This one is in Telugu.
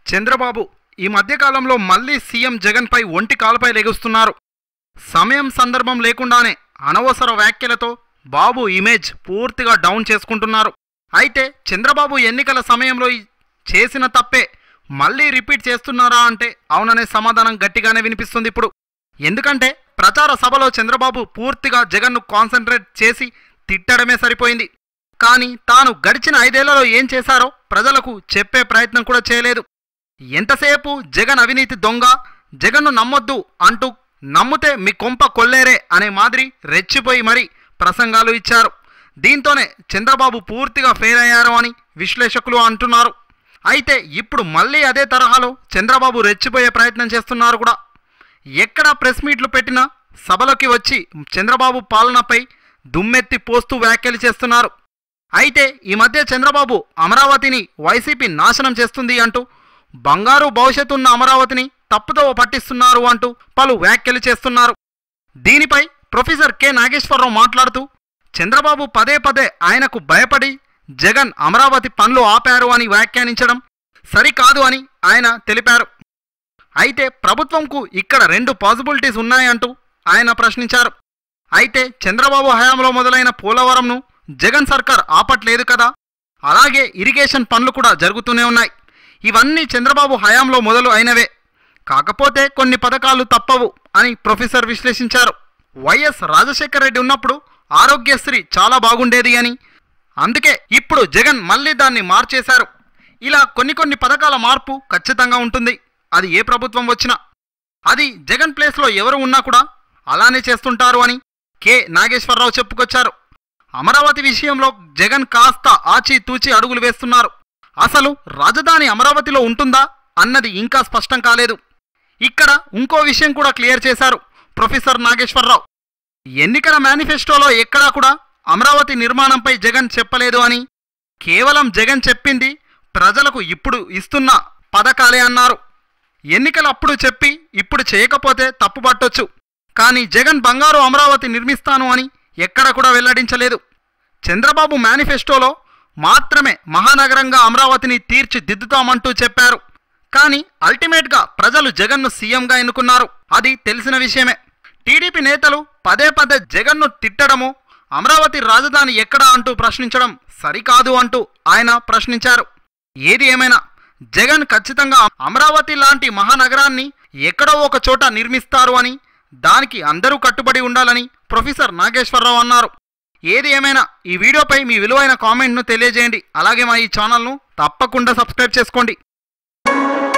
చంద్రబాబు ఈ మధ్యకాలంలో మళ్ళీ సీఎం జగన్పై ఒంటి కాలుపై లెగుస్తున్నారు సమయం సందర్భం లేకుండానే అనవసర వ్యాఖ్యలతో బాబు ఇమేజ్ పూర్తిగా డౌన్ చేసుకుంటున్నారు అయితే చంద్రబాబు ఎన్నికల సమయంలో ఈ చేసిన తప్పే మళ్ళీ రిపీట్ చేస్తున్నారా అంటే అవుననే సమాధానం గట్టిగానే వినిపిస్తుంది ఇప్పుడు ఎందుకంటే ప్రచార సభలో చంద్రబాబు పూర్తిగా జగన్ను కాన్సన్ట్రేట్ చేసి తిట్టడమే సరిపోయింది కానీ తాను గడిచిన ఐదేళ్లలో ఏం చేశారో ప్రజలకు చెప్పే ప్రయత్నం కూడా చేయలేదు ఎంతసేపు జగన్ అవినీతి దొంగ జగన్ను నమ్మొద్దు అంటూ నమ్మితే మీ కొంప కొల్లేరే అనే మాదిరి రెచ్చిపోయి మరీ ప్రసంగాలు ఇచ్చారు దీంతోనే చంద్రబాబు పూర్తిగా ఫెయిల్ అయ్యారు అని విశ్లేషకులు అంటున్నారు అయితే ఇప్పుడు మళ్ళీ అదే తరహాలో చంద్రబాబు రెచ్చిపోయే ప్రయత్నం చేస్తున్నారు కూడా ఎక్కడ ప్రెస్ మీట్లు పెట్టినా సభలోకి వచ్చి చంద్రబాబు పాలనపై దుమ్మెత్తి పోస్తూ వ్యాఖ్యలు చేస్తున్నారు అయితే ఈ మధ్య చంద్రబాబు అమరావతిని వైసీపీ నాశనం చేస్తుంది అంటూ బంగారు భవిష్యత్తు ఉన్న అమరావతిని తప్పుతో పట్టిస్తున్నారు అంటూ పలు వ్యాఖ్యలు చేస్తున్నారు దీనిపై ప్రొఫెసర్ కె నాగేశ్వరరావు మాట్లాడుతూ చంద్రబాబు పదే పదే ఆయనకు భయపడి జగన్ అమరావతి పనులు ఆపారు అని వ్యాఖ్యానించడం సరికాదు అని ఆయన తెలిపారు అయితే ప్రభుత్వంకు ఇక్కడ రెండు పాసిబిలిటీస్ ఉన్నాయంటూ ఆయన ప్రశ్నించారు అయితే చంద్రబాబు హయాంలో మొదలైన పోలవరంను జగన్ సర్కార్ ఆపట్లేదు కదా అలాగే ఇరిగేషన్ పనులు కూడా జరుగుతూనే ఉన్నాయి ఇవన్నీ చంద్రబాబు హయాంలో మొదలు అయినవే కాకపోతే కొన్ని పథకాలు తప్పవు అని ప్రొఫెసర్ విశ్లేషించారు వైఎస్ రాజశేఖర రెడ్డి ఉన్నప్పుడు ఆరోగ్యశ్రీ చాలా బాగుండేది అని అందుకే ఇప్పుడు జగన్ మళ్ళీ దాన్ని మార్చేశారు ఇలా కొన్ని కొన్ని పథకాల మార్పు ఖచ్చితంగా ఉంటుంది అది ఏ ప్రభుత్వం వచ్చినా అది జగన్ ప్లేస్లో ఎవరు ఉన్నా కూడా అలానే చేస్తుంటారు అని కె నాగేశ్వరరావు చెప్పుకొచ్చారు అమరావతి విషయంలో జగన్ కాస్త ఆచితూచి అడుగులు వేస్తున్నారు అసలు రాజధాని అమరావతిలో ఉంటుందా అన్నది ఇంకా స్పష్టం కాలేదు ఇక్కడ ఇంకో విషయం కూడా క్లియర్ చేశారు ప్రొఫెసర్ నాగేశ్వరరావు ఎన్నికల మేనిఫెస్టోలో ఎక్కడా కూడా అమరావతి నిర్మాణంపై జగన్ చెప్పలేదు అని కేవలం జగన్ చెప్పింది ప్రజలకు ఇప్పుడు ఇస్తున్న పథకాలే అన్నారు ఎన్నికలప్పుడు చెప్పి ఇప్పుడు చేయకపోతే తప్పుపట్టొచ్చు కానీ జగన్ బంగారు అమరావతి నిర్మిస్తాను అని ఎక్కడ కూడా వెల్లడించలేదు చంద్రబాబు మేనిఫెస్టోలో మాత్రమే మహానగరంగా అమరావతిని తీర్చిదిద్దుతామంటూ చెప్పారు కానీ అల్టిమేట్గా ప్రజలు జగన్ను సీఎంగా ఎన్నుకున్నారు అది తెలిసిన విషయమే టీడీపీ నేతలు పదే పదే జగన్ను తిట్టడము అమరావతి రాజధాని ఎక్కడా అంటూ ప్రశ్నించడం సరికాదు అంటూ ఆయన ప్రశ్నించారు ఏది ఏమైనా జగన్ ఖచ్చితంగా అమరావతి లాంటి మహానగరాన్ని ఎక్కడో ఒక చోట నిర్మిస్తారు అని దానికి అందరూ కట్టుబడి ఉండాలని ప్రొఫెసర్ నాగేశ్వరరావు అన్నారు ఏది ఏమైనా ఈ వీడియోపై మీ విలువైన కామెంట్ను తెలియజేయండి అలాగే మా ఈ ఛానల్ను తప్పకుండా సబ్స్క్రైబ్ చేసుకోండి